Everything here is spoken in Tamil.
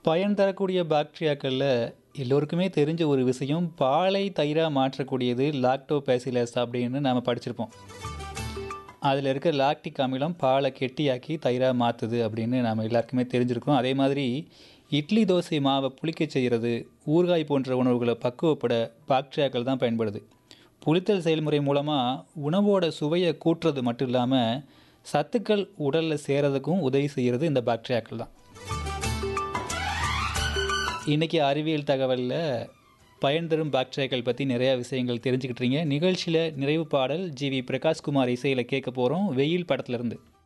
பயன் தரக்கூடிய பாக்டீரியாக்களில் எல்லோருக்குமே தெரிஞ்ச ஒரு விஷயம் பாலை தயிராக மாற்றக்கூடியது லாக்டோபேசிலஸ் அப்படின்னு நாம் படிச்சிருப்போம் அதில் இருக்க லாக்டிக் அமிலம் பாலை கெட்டியாக்கி தயிராக மாற்றுது அப்படின்னு நாம் எல்லாருக்குமே தெரிஞ்சிருக்கோம் அதே மாதிரி இட்லி தோசை மாவை புளிக்க செய்கிறது ஊறுகாய் போன்ற உணவுகளை பக்குவப்பட பாக்டீரியாக்கள் தான் பயன்படுது புளித்தல் செயல்முறை மூலமாக உணவோட சுவையை கூட்டுறது மட்டும் இல்லாமல் சத்துக்கள் உடலில் சேரதுக்கும் உதவி செய்கிறது இந்த பாக்டீரியாக்கள் தான் இன்றைக்கி அறிவியல் தகவலில் பயன் தரும் பாக்டீரியாக்கள் பற்றி நிறையா விஷயங்கள் தெரிஞ்சுக்கிட்டீங்க நிகழ்ச்சியில் நிறைவு பாடல் ஜி வி பிரகாஷ்குமார் இசையில் கேட்க போகிறோம் வெயில் படத்துலேருந்து